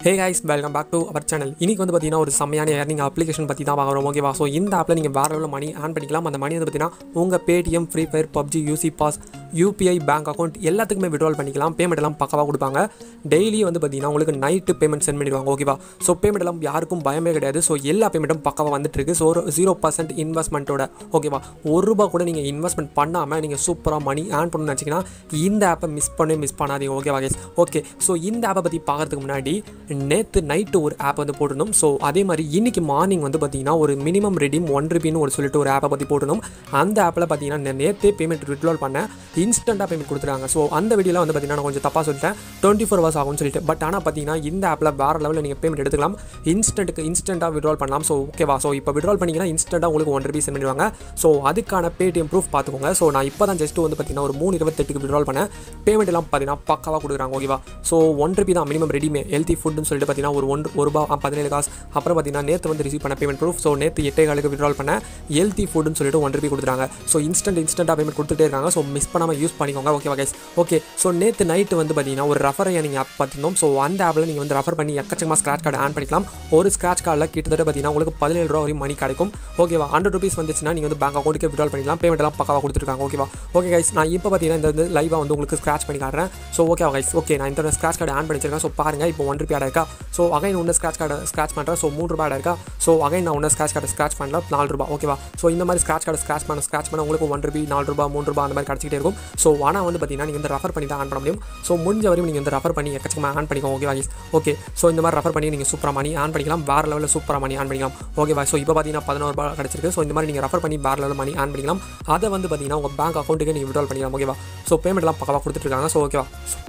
hey guys welcome back to our channel இன்னைக்கு வந்து பார்த்தீங்கன்னா ஒரு செம்மையான ஏர்னிங் அப்ளிகேஷன் பற்றி தான் பார்க்குறோம் ஓகேவா ஸோ இந்த ஆப்பில் நீங்கள் வேறு லெவலில் மணி ஆன் பண்ணிக்கலாம் அந்த மணி வந்து பார்த்தீங்கன்னா உங்கள் Paytm free fire PUBG UC pass UPI bank account எல்லாத்துக்குமே விட்ரால் பண்ணிக்கலாம் பேமெண்ட் எல்லாம் பக்கவாக கொடுப்பாங்க டெய்லி வந்து பார்த்தீங்கன்னா உங்களுக்கு நைட்டு பேமெண்ட் சென்ட் பண்ணிடுவாங்க ஓகேவா ஸோ பேமெண்ட் எல்லாம் யாருக்கும் பயமே கிடையாது ஸோ எல்லா பேமெண்ட்டும் பக்கவாக வந்துட்டு இருக்கு ஸோ ஒரு ஜீரோ பர்சன்ட் இன்வெஸ்ட்மெண்ட்டோட ஓகேவா ஒரு ரூபா கூட நீங்கள் இன்வெஸ்ட்மெண்ட் பண்ணாமல் நீங்கள் சூப்பராக மணி ஆன் பண்ணணும்னு நினச்சிங்கன்னா இந்த ஆப்பை மிஸ் பண்ணே மிஸ் பண்ணாதீங்க ஓகேவா கைஸ் ஓகே ஸோ இந்த ஆப்பை பற்றி பார்க்கறதுக்கு முன்னாடி நேற்று நைட்டு ஒரு ஆப் வந்து போட்டிருந்தோம் ஸோ அதே மாதிரி இன்னைக்கு மார்னிங் வந்து பார்த்தீங்கன்னா ஒரு மினிமம் ரெடீம் ஒன் ருபின்னு ஒரு சொல்லிட்டு ஒரு ஆப்பை பற்றி போட்டிருந்தோம் அந்த ஆப்பில் பார்த்தீங்கன்னா நேற்றே பேமெண்ட் விட்ரால் பண்ணேன் இன்ஸ்டண்ட்டாக பேமெண்ட் கொடுத்துருக்காங்க ஸோ அந்த வீடியோவில் வந்து பார்த்தீங்கன்னா நான் கொஞ்சம் தப்பாக சொல்லிட்டேன் டுவெண்ட்டி ஃபோர் ஹவர்ஸ் ஆகும்னு சொல்லிட்டு பட் ஆனால் பார்த்தீங்கன்னா இந்த ஆப்பில் வேறு லெவலில் நீங்கள் பேமெண்ட் எடுத்துக்கலாம் இன்ஸ்டன்ட்டுக்கு இன்ஸ்டண்ட்டாக விட்ரால் பண்ணலாம் ஸோ ஓகேவா ஸோ இப்போ விட்ரால் பண்ணிங்கன்னா இன்ஸ்டண்ட்டாக உங்களுக்கு ஒன் ருபீஸ் சென்ட் பண்ணிடுவாங்க ஸோ அதுக்கான பேடிஎம் ப்ரூஃப் பார்த்துக்கோங்க ஸோ நான் இப்போ தான் ஜஸ்ட் வந்து பார்த்தீங்கன்னா ஒரு மூணு இருபத்தெட்டுக்கு விட்ரால் பண்ணேன் பேமெண்ட் எல்லாம் பார்த்தீங்கன்னா பக்காவாக கொடுக்குறாங்க ஓகேவா ஸோ ஒன் ருபி தான் மினிமம் ரெடிமே ஹெல்த்தி ஃபுட்னு சொல்லிட்டு பார்த்தீங்கன்னா ஒரு ஒன் ஒரு ரூபா பதினேழு காசு அப்புறம் பார்த்தீங்கன்னா நேற்று வந்து ரிசீவ் பண்ண பேமெண்ட் ப்ரூஃப் ஸோ நேற்று எட்டே காலுக்கு விட்ரால் பண்ண ஹெல்த்தி ஃபுட்னு சொல்லிட்டு ஒன் ருபி கொடுத்துறாங்க ஸோ இன்ஸ்டன்ட் இன்ஸ்டண்ட்டாக பேமெண்ட் கொடுத்துட்டே இருக்காங்க ஸோ மிஸ் பண்ணாமல் யூஸ் பண்ணிக்கோங்க ஓகேவா கைஸ் ஓகே ஸோ நேற்று நைட்டு வந்து பார்த்தீங்கன்னா ஒரு ரெஃபர் நீங்கள் ஆப் பார்த்துருந்தோம் ஸோ அந்த ஆப்பில் நீங்கள் வந்து ரெஃபர் பண்ணி எக்கச்சக்கமாக ஸ்க்ராச் கார்டு ஆன் பண்ணிக்கலாம் ஒரு ஸ்க்ராச் கார்டில் கிட்டத்தட்ட பார்த்தீங்கன்னா உங்களுக்கு பதினேழு ரூபா வரையும் மணி கிடைக்கும் ஓகேவா ஹண்ட்ரட் ருபீஸ் வந்துச்சுன்னா நீங்கள் வந்து பேங்க் அக்கௌண்ட்டுக்கு விட்ரால் பண்ணிக்கலாம் பேமெண்ட் எல்லாம் பக்காவாக கொடுத்துருக்காங்க ஓகேவா ஓகே கைஸ் நான் இப்போ பார்த்தீங்கன்னா இந்த வந்து லைவாக வந்து உங்களுக்கு ஸ்க்ராச் பண்ணி காட்டுறேன் ஸோ ஓகே கைஸ் ஓகே நான் இந்த ஸ்க்ராச் கார்டு ஆன் பண்ணிச்சிருக்கேன் ஸோ பாருங்கள் இப்போ ஒன் ருபி ஆட் இருக்கா ஸோ அகைன் ஒன்று ஸ்க்ராச் கார்டு ஸ்க்ராச் பண்ணுறேன் ஸோ மூணு ரூபாய் இருக்கா ஸோ அகைன் நான் ஒன்று ஸ்க்ராச் கார்டு ஸ்க்ராச் பண்ணல நாலு ரூபா ஓகேவா ஸோ இந்த மாதிரி ஸ்க்ராச் கார்டு ஸ்க்ராச் பண்ண ஸ்க்ராச் பண்ண உங்களுக்கு ஒன் ரூபி நாலு ரூபா மூணு ரூபா அந்த மாதிரி கிடச்சிக்கிட்டே இருக்கும் ஸோ ஆனால் வந்து பார்த்தீங்கன்னா நீங்கள் வந்து ரெஃபர் பண்ணி தான் ஆன் பண்ண முடியும் ஸோ முடிஞ்ச வரையும் நீங்கள் வந்து ரெஃபர் பண்ணி எக்கச்சக்கமாக ஆன் பண்ணிக்கோங்க ஓகேவா ஓகே ஸோ இந்த மாதிரி ரெஃபர் பண்ணி நீங்கள் சூப்பராக மணி ஆன் பண்ணிக்கலாம் வேறு லெவலில் சூப்பராக மணி ஆன் பண்ணிக்கலாம் ஓகேவா ஸோ இப்போ பார்த்தீங்கன்னா பதினோரு ரூபா கிடச்சிருக்கு ஸோ இந்த மாதிரி நீங்கள் ரெஃபர் பண்ணி வேறு லெவலில் மணி ஆன் பண்ணிக்கலாம் அதை வந்து பார்த்தீங்கன்னா உங்கள் பேங்க் அக்கௌண்ட்டுக்கு நீங்கள் விட்ரால் பண்ணிக்கலாம் ஓகேவா ஸோ பேமெண்ட்லாம் பக்கவாக கொடுத்துட்ருக்காங்க ஸோ ஓகேவா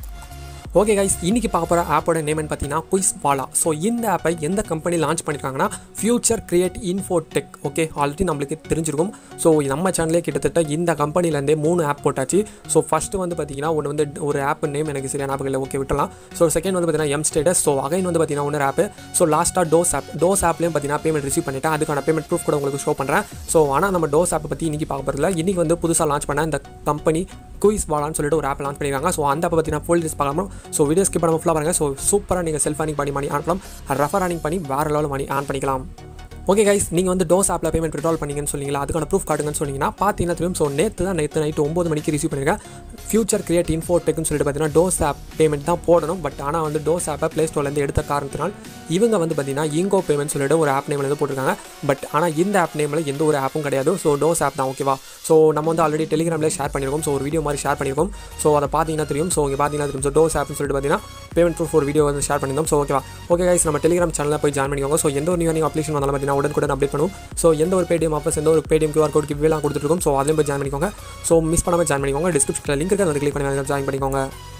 ஓகே கைஸ் இன்னைக்கு பார்க்க போகிற ஆப்போட நேம்னு பார்த்தீங்கன்னா குயிஸ் வாலா ஸோ இந்த ஆப்பை எந்த கம்பெனி லான்ச் பண்ணியிருக்காங்கன்னா Future Create Infotech okay already நம்மளுக்கு தெரிஞ்சிருக்கும் ஸோ நம்ம சேனலே கிட்டத்தட்ட இந்த கம்பெனிலேருந்தே மூணு ஆப் போட்டாச்சு ஸோ ஃபஸ்ட்டு வந்து பார்த்தீங்கன்னா ஒன்று வந்து ஒரு ஆப் நேம் எனக்கு சரியான ஆப் இல்லை ஓகே விட்டலாம் ஸோ செகண்ட் வந்து பார்த்தீங்கன்னா எம் ஸ்டேட்டஸ் ஸோ அகைன் வந்து பார்த்தீங்கன்னா ஒன்று ஆப் ஸோ லாஸ்ட்டாக டோஸ் ஆப் டோஸ் ஆப்லேயும் பார்த்தீங்கன்னா பேமெண்ட் ரிசீவ் பண்ணிட்டேன் அதுக்கான பேமெண்ட் ப்ரூஃப் கூட உங்களுக்கு ஷோ பண்ணுறேன் ஸோ ஆனால் நம்ம டோஸ் ஆப்பை பற்றி இன்றைக்கி பார்க்க போகிறதுல இன்றைக்கி வந்து புதுசாக லான்ச் பண்ண இந்த கம்பெனி குயிஸ் வாலான்னு சொல்லிட்டு ஒரு ஆப் லான்ச் பண்ணியிருக்காங்க ஸோ அந்த ஆப்பை பற்றினா ஃபுல் டீஸ் பார்க்கலாம் ஸோ வீடியோ ஸ்கிப் பண்ணாமல் ஃபுல்லாக பாருங்கள் ஸோ சூப்பராக நீங்கள் செல்ஃப் அர்னிங் பண்ணி மணி ஆன் பண்ணலாம் ரெஃபர் அர்னிங் பண்ணி வேறு லெவலில் மணி ஆன் பண்ணிக்கலாம் ஓகே கைஸ் நீங்கள் வந்து டோஸ் ஆப்பில் பேமெண்ட் விட்ரால் பண்ணீங்கன்னு சொன்னீங்களா அதுக்கான ப்ரூஃப் காட்டுங்கன்னு சொன்னீங்கன்னா பார்த்தீங்கன்னா தெரியும் ஸோ நேற்று தான் நேற்று நைட்டு ஒம்பது மணிக்கு ரிசீவ் பண்ணியிருக்கேன் ஃபியூச்சர் கிரியேட் இன்ஃபோடெக்னு சொல்லிட்டு பார்த்தீங்கன்னா டோஸ் ஆப் பேமெண்ட் தான் போடணும் பட் ஆனால் வந்து டோஸ் ஆப்பை ப்ளே ஸ்டோர்லேருந்து எடுத்த காரணத்தினால் இவங்க வந்து பார்த்தீங்கன்னா இங்கோ பேமெண்ட் சொல்லிட்டு ஒரு ஆப் நேமில் வந்து போட்டிருக்காங்க பட் ஆனால் இந்த ஆப் நேமில் எந்த ஒரு ஆப்பும் கிடையாது ஸோ டோஸ் ஆப் தான் ஓகேவா ஸோ நம்ம வந்து ஆல்ரெடி டெலிகிராமில் ஷேர் பண்ணியிருக்கோம் ஸோ ஒரு வீடியோ மாதிரி ஷேர் பண்ணியிருக்கோம் ஸோ அதை பார்த்தீங்கன்னா தெரியும் ஸோ இங்கே பார்த்தீங்கன்னா தெரியும் ஸோ டோஸ் ஆப்னு சொல்லிட்டு பார்த்தீங்கன்னா பேமெண்ட் ப்ரூஃப் ஒரு வீடியோ வந்து ஷேர் பண்ணியிருந்தோம் ஸோ ஓகேவா ஓகே கைஸ் நம்ம டெலிகிராம் சேனலில் போய் ஜாயின் பண்ணிக்கோங்க ஸோ எந்த ஒரு நியூ நியூ அப்ளிகேஷன் வந்தாலும் பார்த்தீங்கன்னா உடனுக்குடன் அப்டேட் பண்ணுவோம் ஸோ எந்த ஒரு பேடிஎம் ஆஃபர்ஸ் எந்த ஒரு பேடிஎம் கியூஆர் கோட் கிவ்வேலாம் கொடுத்துருக்கோம் ஸோ அதையும் போய் ஜாயின் பண்ணிக்கோங்க ஸோ மிஸ் பண்ணாமல் ஜாயின் பண்ணிக்கோங்க டிஸ்கிரிப்ஷனில் லிங்க் இருக்குது அதை கிளிக் பண்ணி ஜாயின் பண்ணிக்கோங்க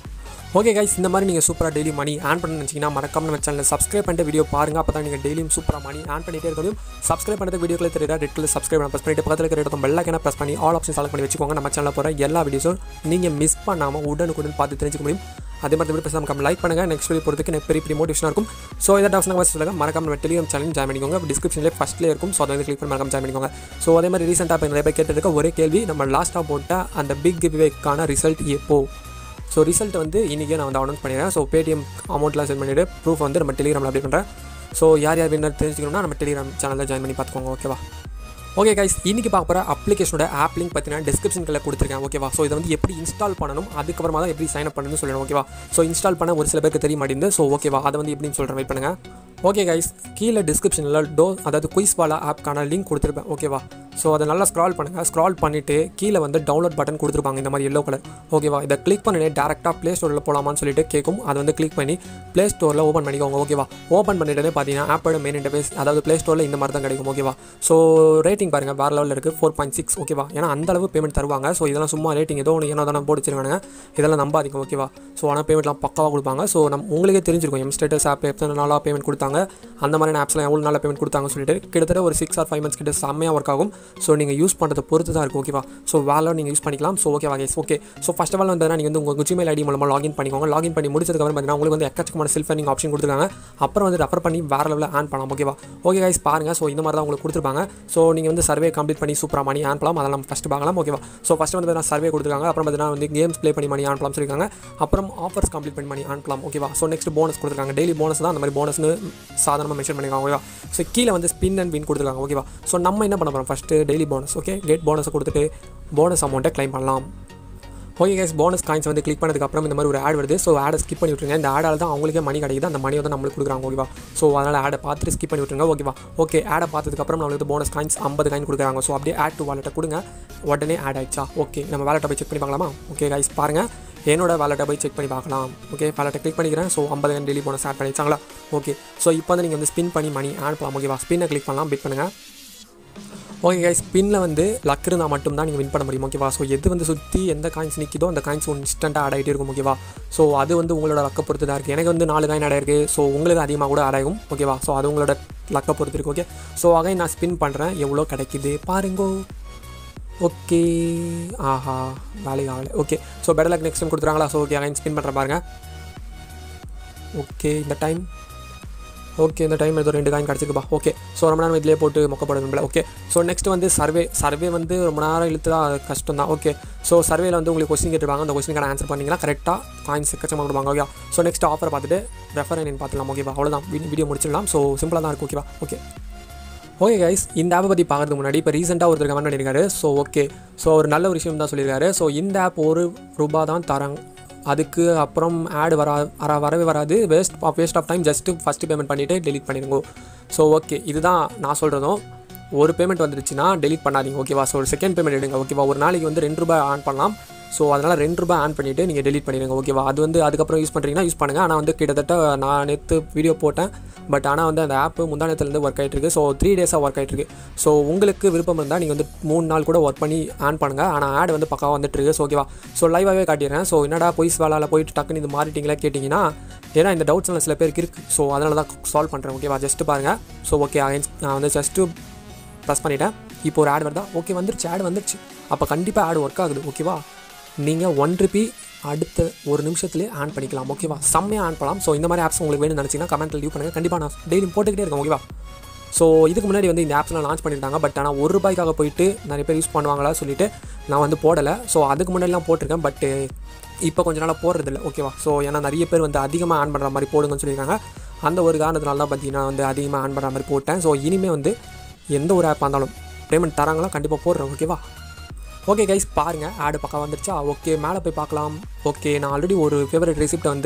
ஓகே கைஸ் இந்த மாதிரி நீங்கள் சூப்பராக டெய்லி மணி ஆன் பண்ண நினச்சிங்கன்னா மறக்காம நம்ம சேனலில் சப்ஸ்கிரைப் பண்ணிட்டு வீடியோ பாருங்க அப்போ தான் நீங்கள் டெய்லியும் சூப்பராக மணி ஆன் பண்ணிட்டே இருக்கணும் சப்ஸ்கிரைப் பண்ணுறது வீடியோக்களை தெரியுதா ரெட் கலர் சப்ஸ்கிரைப் பண்ண ப்ரெஸ் பண்ணிட்டு பக்கத்தில் இருக்கிற இடத்துல பெல்லைக்கான ப்ரெஸ் பண்ணி ஆல் ஆப்ஷன் செலக்ட் பண்ணி வச்சுக்கோங்க நம்ம சேனலில் போகிற எல்லா வீடியோஸும் நீங்கள் மிஸ் பண்ணாமல் உடனுக்குடன் பார்த்து தெரிஞ்சுக்க முடியும் அதே மாதிரி வீடியோ பேசாமல் நம்ம லைக் பண்ணுங்கள் நெக்ஸ்ட் வீடியோ போகிறதுக்கு எனக்கு பெரிய பெரிய மோட்டிவேஷனாக இருக்கும் ஸோ இதை டவுட்ஸ் நாங்கள் சொல்லுங்கள் மறக்காம நம்ம டெலிகிராம் சேனல் ஜாயின் பண்ணிக்கோங்க டிஸ்கிரிப்ஷனில் ஃபஸ்ட்லேயே இருக்கும் ஸோ அதை வந்து கிளிக் பண்ணி மறக்காம ஜாயின் பண்ணிக்கோங்க ஸோ அதே மாதிரி ரீசெண்டாக இப்போ நிறைய பேர் கேட்டிருக்க ஒரே கேள்வி நம்ம லாஸ்ட்டாக போட்ட அந்த பிக் கிவ்வேக்கான ரிசல்ட் எப்போ ஸோ ரிசல்ட் வந்து இன்றைக்கே நான் வந்து அனௌன்ஸ் பண்ணிடுறேன் ஸோ பேடிஎம் அமௌண்ட்லாம் சென்ட் பண்ணிவிட்டு ப்ரூஃப் வந்து நம்ம டெலிகிராமில் அப்டேட் பண்ணுறேன் ஸோ யார் யார் வின்னர் தெரிஞ்சுக்கணும்னா நம்ம டெலிகிராம் சேனலில் ஜாயின் பண்ணி பார்த்துக்கோங்க ஓகேவா ஓகே கைஸ் இன்றைக்கி பார்க்க போகிற அப்ளிகேஷனோட ஆப் லிங்க் பார்த்தீங்கன்னா டிஸ்கிரிப்ஷனில் கொடுத்துருக்கேன் ஓகேவா ஸோ இதை வந்து எப்படி இன்ஸ்டால் பண்ணணும் அதுக்கப்புறமா தான் எப்படி சைன் அப் பண்ணணும்னு சொல்லணும் ஓகேவா ஸோ இன்ஸ்டால் பண்ண ஒரு சில பேருக்கு தெரிய மாட்டேங்குது ஸோ ஓகேவா அதை வந்து எப்படின்னு சொல்கிறேன் வெயிட் பண்ணுங்கள் ஓகே கைஸ் கீழே டிஸ்கிரிப்ஷனில் டோ அதாவது குயிஸ் வாலா ஆப்க்கான லிங்க் கொடுத்துருப்பேன் ஓகேவா ஸோ அதை நல்லா ஸ்க்ரால் பண்ணுங்கள் ஸ்க்ரால் பண்ணிவிட்டு கீழே வந்து டவுன்லோட் பட்டன் கொடுத்துருப்பாங்க இந்த மாதிரி எல்லோ கலர் ஓகேவா இதை கிளிக் பண்ணி டேரெக்டாக ப்ளே ஸ்டோரில் போகலாமான்னு சொல்லிட்டு கேட்கும் அதை வந்து கிளிக் பண்ணி ப்ளே ஸ்டோரில் ஓப்பன் பண்ணிக்கோங்க ஓகேவா ஓப்பன் பண்ணிட்டு பார்த்தீங்கன்னா ஆப்போட மெயின் இன்டர்ஃபேஸ் அதாவது ப்ளே ஸ்டோரில் இந்த மாதிரி தான் கிடைக்கும் ஓகேவா ஸோ ரேட்டிங் பாருங்கள் வேறு லெவலில் இருக்குது ஃபோர் பாயிண்ட் சிக்ஸ் ஓகேவா ஏன்னா அந்த அளவு பேமெண்ட் தருவாங்க ஸோ இதெல்லாம் சும்மா ரேட்டிங் ஏதோ ஒன்று ஏன்னா தானே போட்டுச்சிருக்காங்க இதெல்லாம் நம்பாதீங்க ஓகேவா ஸோ ஆனால் பேமெண்ட்லாம் பக்காவாக கொடுப்பாங்க ஸோ நம்ம உங்களுக்கே தெரிஞ்சிருக்கும் எம் ஸ்டேட்டஸ் ஆப் எத்தனை நாளாக பேமெண்ட் கொடுத்தாங்க அந்த மாதிரியான ஆப்ஸ்லாம் எவ்வளோ நாளாக பேமெண்ட் கொடுத்தாங்கன்னு சொல்லிட்டு கிட்டத்தட்ட ஒரு சிக்ஸ் ஆர் ஃபைவ் மந்த்ஸ் கிட்ட செம்மையாக ஒர்க் ஆகும் ஸோ நீங்கள் யூஸ் பண்ணுறதை பொறுத்து தான் இருக்குது ஓகேவா ஸோ வேலை நீங்கள் யூஸ் பண்ணிக்கலாம் ஸோ ஓகேவா guys okay so first of all வந்து நீங்கள் வந்து உங்கள் ஜிமெயில் ஐடி மூலமாக லாகின் பண்ணிக்கோங்க லாகின் பண்ணி முடிச்சதுக்கப்புறம் பார்த்தீங்கன்னா உங்களுக்கு வந்து எக்கச்சக்கமான செல்ஃப் நீங்கள் ஆப்ஷன் கொடுத்துருக்காங்க அப்புறம் வந்து ரெஃபர் பண்ணி வேறு லெவலில் ஆன் பண்ணலாம் ஓகேவா ஓகே கைஸ் பாருங்கள் ஸோ இந்த மாதிரி தான் உங்களுக்கு கொடுத்துருப்பாங்க ஸோ நீங்கள் வந்து சர்வே கம்ப்ளீட் பண்ணி சூப்பராக மணி ஆன் பண்ணலாம் அதெல்லாம் நம்ம ஃபஸ்ட்டு பார்க்கலாம் ஓகேவா ஸோ ஃபஸ்ட்டு வந்து நான் சர்வே கொடுத்துருக்காங்க அப்புறம் பார்த்தீங்கன்னா வந்து கேம்ஸ் ப்ளே பண்ணி மணி ஆன் பண்ணலாம் சொல்லியிருக்காங்க அப்புறம் ஆஃபர்ஸ் கம்ப்ளீட் பண்ணி மணி ஆன் பண்ணலாம் ஓகேவா ஸோ நெக்ஸ்ட் போனஸ் கொடுத்துருக்காங்க டெய்லி போனஸ் தான் அந்த மாதிரி போனஸ்னு சாதாரணமாக மென்ஷன் பண்ணிருக்காங்க ஓகேவா ஸோ கீழே வந்து ஸ்பின் அண்ட் வின் கொடுத்துருக்காங்க ஓகேவா ஸோ நம்ம என்ன பண்ண போகிறோம் first daily bonus okay get போனஸை கொடுத்துட்டு போனஸ் அமௌண்ட்டை க்ளைம் பண்ணலாம் ஓகே கைஸ் போனஸ் காயின்ஸ் வந்து கிளிக் பண்ணதுக்கப்புறம் இந்த மாதிரி ஒரு ஆட் வருது ஸோ ஆடை ஸ்கிப் பண்ணி விட்ருங்க இந்த ஆடால் தான் அவங்களுக்கே மணி கிடைக்குது அந்த மணி வந்து நம்மளுக்கு கொடுக்குறாங்க ஓகேவா ஸோ அதனால் ஆடை பார்த்துட்டு ஸ்கிப் பண்ணி விட்ருங்க ஓகேவா ஓகே ஆடை பார்த்ததுக்கப்புறம் நம்மளுக்கு போனஸ் காயின்ஸ் ஐம்பது காயின் கொடுக்குறாங்க ஸோ அப்படியே ஆட் டு வாலெட்டை கொடுங்க உடனே ஆட் ஆயிடுச்சா ஓகே நம்ம வேலெட்டை போய் செக் பண்ணி பார்க்கலாமா ஓகே கைஸ் பாருங்கள் என்னோட வேலெட்டை போய் செக் பண்ணி பார்க்கலாம் ஓகே வேலெட்டை கிளிக் பண்ணிக்கிறேன் ஸோ ஐம்பது காயின் டெய்லி போனஸ் ஆட் பண்ணிச்சாங்களா ஓகே ஸோ இப்போ வந்து நீங்கள் வந்து ஸ்பின் பண்ணி மணி ஆட் பண்ணலாம் ஓகேவா ஸ்பின்னை கிளிக் பண்ணலாம் பிட் பண்ணுங்கள் ஓகே கைஸ் ஸ்பின்னில் வந்து லக் இருந்தால் மட்டும்தான் நீங்கள் வின் பண்ண முடியும் ஓகேவா ஸோ எது வந்து சுற்றி எந்த காயின்ஸ் நிற்கிதோ அந்த காயின்ஸ் ஒன்று இன்ஸ்டண்ட்டாக ஆட் ஆகிட்டே இருக்கும் ஓகேவா ஸோ அது வந்து உங்களோட லக்கை பொறுத்து தான் இருக்குது எனக்கு வந்து நாலு காயின் ஆட் ஆயிருக்கு ஸோ உங்களுக்கு அதிகமாக கூட ஆட் ஆகும் ஓகேவா ஸோ அது உங்களோட லக்கை பொறுத்து இருக்கு ஓகே ஸோ அகைன் நான் ஸ்பின் பண்ணுறேன் எவ்வளோ கிடைக்குது பாருங்கோ ஓகே ஆஹா வேலைக்கு ஆகலை okay so better luck next time கொடுத்துறாங்களா ஸோ ஓகே அகைன் ஸ்பின் பண்ணுறேன் பாருங்கள் ஓகே இந்த டைம் ஓகே இந்த டைம் ஏதோ ரெண்டு காயின் கிடச்சிருக்குப்பா ஓகே ஸோ ரொம்ப நேரம் இதிலே போட்டு மொக்கப்படணும்ல ஓகே ஸோ நெக்ஸ்ட் வந்து சர்வே சர்வே வந்து ரொம்ப நேரம் இழுத்துதா கஷ்டம் தான் ஓகே ஸோ சர்வேல வந்து உங்களுக்கு கொஸ்டின் கேட்டுருப்பாங்க அந்த கொஸ்டினுக்கான ஆன்சர் பண்ணிங்கன்னா கரெக்டாக காயின்ஸ் எக்கச்சமாக கொடுப்பாங்க ஓகே ஸோ நெக்ஸ்ட் ஆஃபர் பார்த்துட்டு ரெஃபர் என்னன்னு பார்த்துலாம் ஓகேவா அவ்வளோதான் வீடியோ முடிச்சிடலாம் ஸோ சிம்பிளாக தான் இருக்கும் ஓகேவா ஓகே ஓகே கைஸ் இந்த ஆப்பை பற்றி பார்க்கறதுக்கு முன்னாடி இப்போ ரீசெண்டாக ஒருத்தர் கமெண்ட் பண்ணியிருக்காரு ஸோ ஓகே ஸோ ஒரு நல்ல ஒரு விஷயம் தான் சொல்லியிருக்காரு ஸோ இந்த ஆப் ஒரு ரூபா தான் தராங்க அதுக்கு அப்புறம் ஆட் வரா வர வரவே வராது waste of waste of time just first payment பண்ணிவிட்டு டெலிட் பண்ணிடுங்க ஸோ ஓகே இதுதான் நான் சொல்கிறதும் ஒரு பேமெண்ட் வந்துருச்சுன்னா டெலிட் பண்ணாதீங்க ஓகேவா ஸோ ஒரு செகண்ட் பேமெண்ட் எடுங்க ஓகேவா ஒரு நாளைக்கு வந்து ரெண்டு ரூபாய் ஆன் பண்ணலாம் ஸோ அதனால் ரெண்டு ரூபாய் ஆன் பண்ணிவிட்டு நீங்கள் டெலிட் பண்ணிடுங்க ஓகேவா அது வந்து அதுக்கப்புறம் யூஸ் பண்ணுறீங்கன்னா யூஸ் பண்ணுங்கள் ஆனால் வந்து கிட்டத்தட்ட நான் நேற்று வீடியோ போட்டேன் பட் ஆனால் வந்து அந்த ஆப் முந்தானத்துலேருந்து ஒர்க் ஆகிட்டு இருக்கு ஸோ த்ரீ டேஸாக ஒர்க் ஆகிட்டு இருக்கு ஸோ உங்களுக்கு விருப்பம் இருந்தால் நீங்கள் வந்து மூணு நாள் கூட ஒர்க் பண்ணி ஆன் பண்ணுங்கள் ஆனால் ஆட் வந்து பக்காவாக வந்துட்டு இருக்கு ஸோ ஓகேவா ஸோ லைவாகவே காட்டிடுறேன் ஸோ என்னடா பொய்ஸ் வேலாவில் போயிட்டு டக்குன்னு இது மாறிட்டீங்களா கேட்டிங்கன்னா ஏன்னா இந்த டவுட்ஸ் எல்லாம் சில பேருக்கு இருக்குது ஸோ அதனால தான் சால்வ் பண்ணுறேன் ஓகேவா ஜஸ்ட்டு பாருங்கள் ஸோ ஓகே நான் வந்து ஜஸ்ட்டு ப்ரெஸ் பண்ணிட்டேன் இப்போ ஒரு ஆட் வருதா ஓகே வந்துருச்சு ஆட் வந்துருச்சு அப்போ கண்டிப்பாக ஆட் ஒர்க் ஆகுது ஓகேவா நீங்கள் ஒன் ருபி அடுத்த ஒரு நிமிஷத்துலேயே ஆன் பண்ணிக்கலாம் ஓகேவா செம்மையாக ஆன் பண்ணலாம் ஸோ இந்த மாதிரி ஆப்ஸ் உங்களுக்கு வேணும்னு நினச்சிங்கன்னா கமெண்ட்டில் லீவ் பண்ணுங்கள் கண்டிப்பாக நான் டெய்லி போட்டுக்கிட்டே இருக்கேன் ஓகேவா ஸோ இதுக்கு முன்னாடி வந்து இந்த ஆப்ஸ்லாம் லான்ச் பண்ணியிருந்தாங்க பட் ஆனால் ஒரு ரூபாய்க்காக போயிட்டு நிறைய பேர் யூஸ் பண்ணுவாங்களா சொல்லிட்டு நான் வந்து போடலை ஸோ அதுக்கு முன்னாடிலாம் போட்டிருக்கேன் பட்டு இப்போ கொஞ்ச நாளாக போடுறதில்ல ஓகேவா ஸோ ஏன்னா நிறைய பேர் வந்து அதிகமாக ஆன் பண்ணுற மாதிரி போடுங்கன்னு சொல்லியிருக்காங்க அந்த ஒரு காரணத்தினால தான் பார்த்தீங்கன்னா வந்து அதிகமாக ஆன் பண்ணுற மாதிரி போட்டேன் ஸோ இனிமேல் வந்து எந்த ஒரு ஆப் இருந்தாலும் பேமெண்ட் தராங்களா கண்டிப்பாக போடுறேன் ஓகேவா ஓகே கைஸ் பாருங்கள் ஆடு பக்கம் வந்துருச்சா ஓகே மேலே போய் பார்க்கலாம் ஓகே நான் ஆல்ரெடி ஒரு ஃபேவரட் ரெசிப்டை வந்து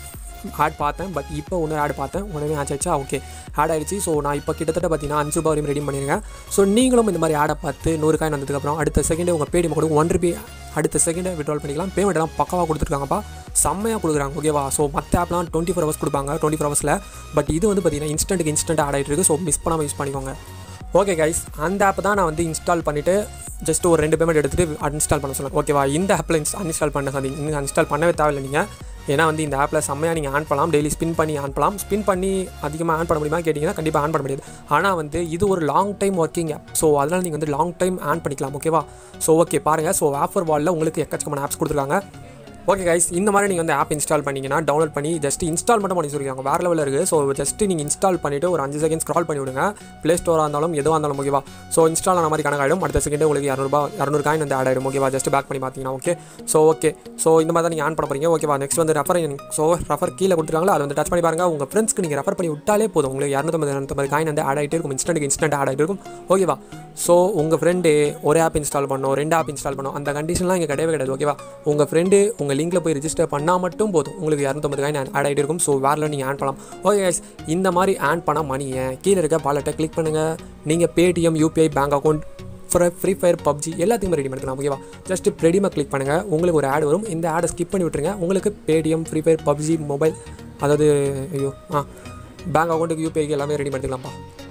ஆட் பார்த்தேன் பட் இப்போ ஒன்று ஆட் பார்த்தேன் உடனே ஆச் ஆச்சா ஓகே ஆட் ஆயிடுச்சு ஸோ நான் இப்போ கிட்டத்தட்ட பார்த்தீங்கன்னா அஞ்சு ரூபா வரையும் ரெடி பண்ணியிருக்கேன் ஸோ நீங்களும் இந்த மாதிரி ஆடை பார்த்து நூறு காயின் வந்ததுக்கப்புறம் அடுத்த செகண்டே உங்கள் பேடிஎம் கொடுக்கும் ஒன் ருபி அடுத்த செகண்டே விட்ரால் பண்ணிக்கலாம் பேமெண்ட் எல்லாம் பக்காவாக கொடுத்துருக்காங்கப்பா செம்மையாக கொடுக்குறாங்க ஓகேவா ஸோ மற்ற ஆப்லாம் டுவெண்ட்டி ஃபோர் ஹவர்ஸ் கொடுப்பாங்க டுவெண்ட்டி ஃபோர் ஹவர்ஸில் பட் இது வந்து பார்த்தீங்கன்னா இன்ஸ்டன்ட்டுக்கு இன்ஸ்டன்ட் ஆட் ஆகிட்டு இருக்கு ஸோ மிஸ் பண்ணாமல் யூஸ் பண்ணிக்கோங்க ஓகே கைஸ் அந்த ஆப் தான் நான் வந்து இன்ஸ்டால் பண்ணிவிட்டு ஜஸ்ட் ஒரு ரெண்டு பேமெண்ட் எடுத்துகிட்டு அன்இன்ஸ்டால் பண்ண சொன்னேன் ஓகேவா இந்த ஆப்பில் இன்ஸ் அன்இன்ஸ்டால் பண்ண சாதி இன்னும் அன்இன்ஸ்டால் பண்ணவே தேவையில்லை நீங்கள் ஏன்னா வந்து இந்த ஆப்பில் செம்மையாக நீங்கள் ஆன் பண்ணலாம் டெய்லி ஸ்பின் பண்ணி ஆன் பண்ணலாம் ஸ்பின் பண்ணி அதிகமாக ஆன் பண்ண முடியுமா கேட்டிங்கன்னா கண்டிப்பாக ஆன் பண்ண முடியாது ஆனால் வந்து இது ஒரு long time working app so அதனால் நீங்கள் வந்து லாங் டைம் ஆன் பண்ணிக்கலாம் ஓகேவா ஸோ ஓகே பாருங்கள் ஸோ ஆஃபர் வாலில் உங்களுக்கு எக்கச்சக்கமான ஆப்ஸ் கொடுத்துருக்காங்க ஓகே கைஸ் இந்த மாதிரி நீங்கள் வந்து ஆப் இன்ஸ்டால் பண்ணிங்கன்னா டவுன்லோட் பண்ணி ஜஸ்ட் இன்ஸ்டால் மட்டும் பண்ணி சொல்லிருக்காங்க வேறு லெவலில் இருக்குது ஸோ ஜஸ்ட் நீங்கள் இன்ஸ்டால் பண்ணிவிட்டு ஒரு அஞ்சு செகண்ட் ஸ்க்ரால் பண்ணி விடுங்க ப்ளே ஸ்டோராக இருந்தாலும் எதுவாக இருந்தாலும் ஓகேவா ஸோ இன்ஸ்டால் ஆன மாதிரி கணக்காயிடும் அடுத்த செகண்டே உங்களுக்கு இரநூறுபா இரநூறு காயின் வந்து ஆட் ஆகிடும் ஓகேவா ஜஸ்ட் பேக் பண்ணி பார்த்தீங்கன்னா ஓகே ஸோ ஓகே ஸோ இந்த மாதிரி தான் நீங்கள் ஆன் பண்ண போகிறீங்க ஓகேவா நெக்ஸ்ட் வந்து ரெஃபர் ஸோ ரெஃபர் கீழே கொடுத்துருக்காங்களா அதை வந்து டச் பண்ணி பாருங்கள் உங்கள் ஃப்ரெண்ட்ஸ்க்கு நீங்கள் ரெஃபர் பண்ணி விட்டாலே போதும் உங்களுக்கு இரநூத்தம்பது இரநூத்தம்பது காயின் வந்து ஆட் ஆகிட்டே இருக்கும் இன்ஸ்டன்ட்டுக்கு இன்ஸ்டன்ட் ஆட் ஆகிட்டு இருக்கும் ஓகேவா ஸோ உங்கள் ஃப்ரெண்டு ஒரு ஆப் இன்ஸ்டால் பண்ணணும் ரெண்டு ஆப் இன்ஸ்டால் பண்ணணும் அந்த கண்டிஷன்லாம் இங்கே கிடையவே கிடையாது ஓகேவா உங்கள் ஃப்ரெண்டு உங்கள் லிங்கில் போய் ரிஜிஸ்டர் பண்ணால் மட்டும் போதும் உங்களுக்கு இரநூத்தம்பது காயின் ஆட் ஆகிட்டு இருக்கும் ஸோ வேறில் நீங்கள் ஆன் பண்ணலாம் ஓகே guys இந்த மாதிரி ஆன் பண்ண மணியை கீழே இருக்க பாலட்டை கிளிக் பண்ணுங்கள் நீங்கள் Paytm UPI bank account Free fire PUBG எல்லாத்தையுமே ரெடி பண்ணிக்கலாம் ஓகேவா ஜஸ்ட் ரெடிமாக கிளிக் பண்ணுங்கள் உங்களுக்கு ஒரு ஆட் வரும் இந்த ஆடை ஸ்கிப் பண்ணி விட்டுருங்க உங்களுக்கு Paytm free fire PUBG mobile அதாவது ஐயோ ஆ பேங்க் அக்கௌண்ட்டுக்கு யூபிஐக்கு எல்லாமே ரெடி பண்ணிக்கலாம்ப்பா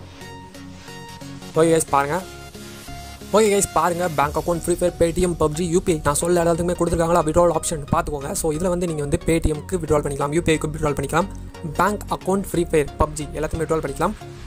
ஓகே கைஸ் பாருங்கள் ஓகே கைஸ் பாருங்கள் bank account Free Fire Paytm PUBG UPI நான் சொல்ல எல்லாத்துக்குமே கொடுத்துருக்காங்களா விட்ரால் ஆப்ஷன் பார்த்துக்கோங்க ஸோ இதில் வந்து நீங்கள் வந்து பேடிஎம்க்கு விட்ரால் பண்ணிக்கலாம் யூபிஐக்கு விட்ரால் பண்ணிக்கலாம் bank account Free fire PUBG எல்லாத்தையுமே விட்ரால் பண்ணிக்கலாம்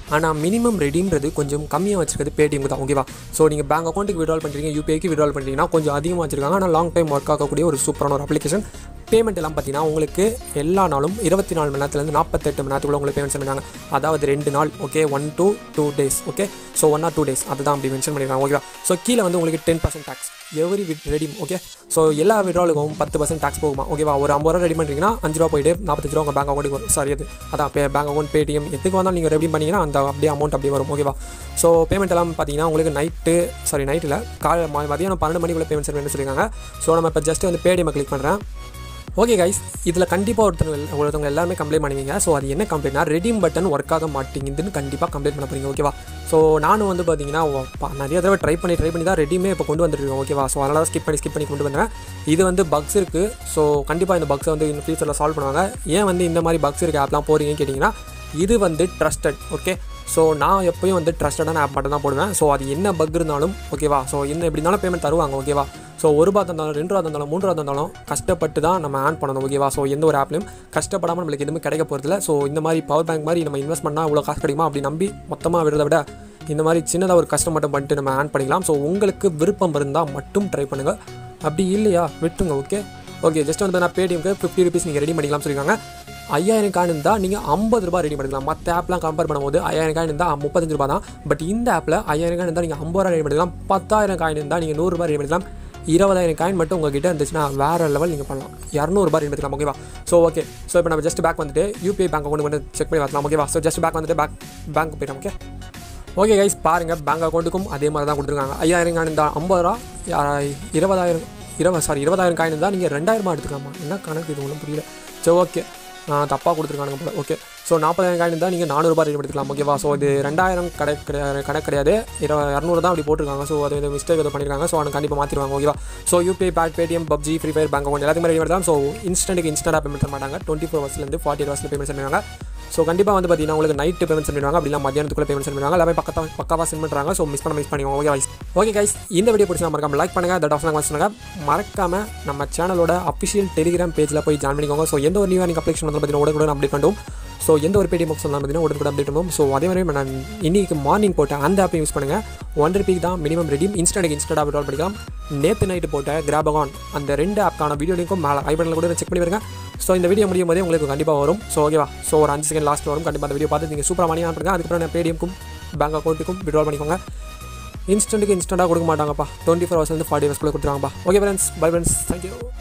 ஆனால் மினிமம் ரெடின்றது கொஞ்சம் கம்மியாக வச்சிருக்கிறது பேடிஎம் தான் ஓகேவா ஸோ நீங்கள் பேங்க் அக்கௌண்ட்டுக்கு விட்ரால் பண்ணுறீங்க யூபிஐக்கு விட்ரால் பண்ணுறீங்கன்னா கொஞ்சம் அதிகமாக வச்சிருக்காங்க ஆனால் லாங் டைம் ஒர்க் ஆகக்கூடிய ஒரு சூப்பரான ஒரு அப்ளிகேஷன் பேமெண்ட் எல்லாம் பார்த்தீங்கன்னா உங்களுக்கு எல்லா நாளும் இருபத்தி நாலு மணி நேரத்துலேருந்து நாற்பத்தெட்டு மணி நேரத்துக்குள்ள உங்களுக்கு பேமெண்ட் பண்ணுறாங்க அதாவது ரெண்டு நாள் okay one to two days okay so one or two days அதுதான் அப்படி மென்ஷன் பண்ணியிருக்காங்க ஓகேவா ஸோ கீழே வந்து உங்களுக்கு ten percent tax every with redeem okay so எல்லா விட்ராலுக்கும் பத்து பர்சன்ட் டேக்ஸ் போகுமா ஓகேவா ஒரு ஐம்பது ரூபா ரெடி பண்ணுறீங்கன்னா அஞ்சு ரூபா போயிட்டு நாற்பத்தஞ்சு ரூபா உங்கள் பேங்க் அக்கௌண்ட்டுக்கு வரும் சாரி அது அதான் பே பேங்க் அக்கௌண்ட் பேடிஎம் எதுக்கு வந்தாலும் நீங்கள் ரெடி பண்ணீங்கன்னா அந்த அப்படியே அமௌண்ட் அப்படியே வரும் ஓகேவா ஸோ பேமெண்ட் எல்லாம் பார்த்தீங்கன்னா உங்களுக்கு நைட்டு சாரி நைட்டில் காலை ம- மதியானம் பன்னெண்டு மணிக்குள்ளே பேமெண்ட் சென்ட் சொல்லியிருக்காங்க ஸோ நம்ம இப்போ ஜஸ்ட் வந்து பேடிஎம் கிளிக் பண்ணுறேன் ஓகே கைஸ் இதில் கண்டிப்பாக ஒருத்தவங்க ஒருத்தவங்க எல்லாருமே கம்ப்ளைண்ட் பண்ணுவீங்க ஸோ அது என்ன கம்ப்ளைண்ட்னா ரெடீம் பட்டன் ஒர்க் ஆக மாட்டேங்குதுன்னு கண்டிப்பாக கம்ப்ளைண்ட் பண்ண போறீங்க ஓகேவா ஸோ நானும் வந்து பார்த்தீங்கன்னா ஓ, பா- நிறைய தடவை ட்ரை பண்ணி ட்ரை பண்ணி தான் ரெடிமே இப்போ கொண்டு வந்துருக்கோம் ஓகேவா ஸோ அதனால ஸ்கிப் பண்ணி ஸ்கிப் பண்ணி கொண்டு வந்தேன் இது வந்து பக்ஸ் இருக்குது ஸோ கண்டிப்பாக இந்த பக்ஸை வந்து இன்னும் ஃபியூச்சரில் சால்வ் பண்ணுவாங்க ஏன் வந்து இந்த மாதிரி பக்ஸ் இருக்க ஆப்லாம் போகிறீங்கன்னு கேட்டிங்கன்னா இது வந்து ட்ரஸ்டட் ஓகே ஸோ நான் எப்பயும் வந்து ட்ரஸ்டடான ஆப் மட்டும் தான் போடுவேன் ஸோ அது என்ன பக் இருந்தாலும் ஓகேவா ஸோ என்ன எப்படி இருந்தாலும் பேமெண்ட் தருவாங்க ஓகேவா ஸோ ஒரு ரூபா தந்தாலும் ரெண்டு ரூபா தந்தாலும் மூணு ரூபா தந்தாலும் கஷ்டப்பட்டு தான் நம்ம ஆன் பண்ணணும் ஓகேவா ஸோ எந்த ஒரு ஆப்லையும் கஷ்டப்படாமல் நம்மளுக்கு எதுவுமே கிடைக்க போகிறதில்ல ஸோ இந்த மாதிரி பவர் பேங்க் மாதிரி நம்ம இன்வெஸ்ட் பண்ணால் இவ்வளோ காசு கிடைக்குமா அப்படி நம்பி மொத்தமாக விடுறத விட இந்த மாதிரி சின்னதாக ஒரு கஷ்டம் மட்டும் பண்ணிட்டு நம்ம ஆன் பண்ணிக்கலாம் ஸோ உங்களுக்கு விருப்பம் இருந்தால் மட்டும் ட்ரை பண்ணுங்கள் அப்படி இல்லையா விட்டுருங்க ஓகே ஓகே ஜஸ்ட் வந்து நான் பேடிஎம்க்கு ஃபிஃப்டி ருபீஸ் நீங்கள் ரெடி பண்ணிக்கலாம் சொல்லியிருக்காங்க ஐயாயிரம் காயின் இருந்தால் நீங்கள் ஐம்பது ரூபாய் ரெடி பண்ணிக்கலாம் மற்ற ஆப்லாம் கம்பேர் பண்ணும்போது ஐயாயிரம் காயின் இருந்தால் முப்பத்தஞ்சு ரூபா தான் பட் இந்த ஆப்பில் ஐயாயிரம் காயின் இருந்தால் நீங்கள் ஐம்பது ரூபா ரெடி பண்ணிக்கலாம் பத்தாயிரம் காயின் இருந்தால் நீங்கள் நூறுரூபா ரெடி பண்ணிக்கலாம் இருபதாயிரம் காயின் மட்டும் உங்ககிட்ட இருந்துச்சுன்னா வேறு லெவல் நீங்கள் பண்ணலாம் இரநூறுபா ரெடி பண்ணிக்கலாம் ஓகேவா ஸோ ஓகே ஸோ இப்போ நம்ம ஜஸ்ட் பேக் வந்துட்டு யூபிஐ பேங்க் அக்கௌண்ட் வந்து செக் பண்ணி வரலாம் ஓகேவா ஸோ ஜஸ்ட் பேக் வந்துட்டு பேக் பேங்க் போயிடலாம் ஓகே ஓகே கைஸ் பாருங்கள் பேங்க் அக்கௌண்ட்டுக்கும் அதே மாதிரி தான் கொடுத்துருக்காங்க ஐயாயிரம் காயின் இருந்தால் ஐம்பது ரூபா யா- இருபதாயிரம் இருபது சாரி இருபதாயிரம் காயின் இருந்தால் நீங்கள் ரெண்டாயிரமா எடுத்துக்கலாமா என்ன கணக்கு இது ஒன்றும் புரியல சரி ஓகே தப்பாக கொடுத்துருக்கானுங்க போல ஓகே ஸோ நாற்பதாயிரம் காயின் இருந்தால் நீங்கள் நானூறுபா ரெடி எடுத்துக்கலாம் ஓகேவா ஸோ இது ரெண்டாயிரம் கடை கிடையாது கணக்கு கிடையாது இரு இரநூறு தான் அப்படி போட்டிருக்காங்க ஸோ அது வந்து மிஸ்டேக் எதுவும் பண்ணியிருக்காங்க ஸோ அவனுக்கு கண்டிப்பாக மாற்றிடுவாங்க ஓகேவா ஸோ யூபிஐ பேட் Paytm PUBG Free Fire bank account எல்லாத்தையுமே ரெடி தான் ஸோ இன்ஸ்டன்ட்டுக்கு இன்ஸ்டன்டாக பேமெண்ட் தர மாட்டாங்க டுவெண்ட்டி ஃபோர் ஹவர்ஸ்லேருந்து ஃபார்ட்டி ஹவர்ஸில் பேமெண்ட் பண்ணுவாங்க ஸோ கண்டிப்பாக வந்து பார்த்தீங்கன்னா உங்களுக்கு நைட்டு பேமெண்ட் சென்ட் பண்ணுவாங்க அப்படிலாம் மத்தியானத்துக்குள்ள பேமெண்ட் சென்ட் பண்ணுவாங்க எல்லாமே பக்கத்தா பக்காவாக சென்ட் பண்ணுறாங்க ஸோ மிஸ் பண்ண மிஸ் பண்ணிக்கோங்க ஓகே கைஸ் ஓகே கைஸ் இந்த வீடியோ பிடிச்சா மறக்காம லைக் பண்ணுங்க தட் ஆஃப் வாட்ச் பண்ணுங்க மறக்காம நம்ம சேனலோட அஃபிஷியல் டெலிகிராம் பேஜில் போய் ஜாயின் பண்ணிக்கோங்க ஸோ எந்த ஒரு நியூ நீங்கள் அப்ளிகேஷன் வந்து பார்த்தீங்கன்னா உடனே அப்டேட் பண்ணுவோம் ஸோ எந்த ஒரு பேடிஎம் பாக்ஸ் வந்து பார்த்தீங்கன்னா உடனே அப்டேட் பண்ணுவோம் ஸோ அதே மாதிரி நான் இன்னைக்கு மார்னிங் போட்ட அந்த ஆப்பை யூஸ் பண்ணுங்கள் ஒன் ருபிக்கு தான் மினிமம் ரெடியும் இன்ஸ்டன்ட் இன்ஸ்டன்ட் விட்ரால் பண்ணிக்கலாம் நேற்று நைட்டு போட்ட கிராபகான் அந்த ரெண்டு ஆப்க்கான வீடியோ லிங்க்கும் மேலே ஐ பட்டனில் கூட செக் பண்ணி பாருங்க ஸோ இந்த வீடியோ முடியும் போதே உங்களுக்கு கண்டிப்பாக வரும் ஸோ ஓகேவா ஸோ ஒரு அஞ்சு செகண்ட் லாஸ்ட் வரும் கண்டிப்பாக அந்த வீடியோ பார்த்து நீங்கள் சூப்பராக மணி ஆன் பண்ணுங்க அதுக்கப்புறம் நான் பேடிஎம்க்கும் பேங்க் அக்கௌண்ட்டுக்கும் விட்ரால் பண்ணிக்கோங்க இன்ஸ்டன்ட்டுக்கு இன்ஸ்டன்ட்டாக கொடுக்க மாட்டாங்கப்பா டுவெண்ட்டி ஃபோர் ஹவர்ஸ்லேருந்து ஃபார்ட்டி ஹவர்ஸ்க்குள்ளே கொடுத்துருவாங்கப்பா okay friends bye friends thank you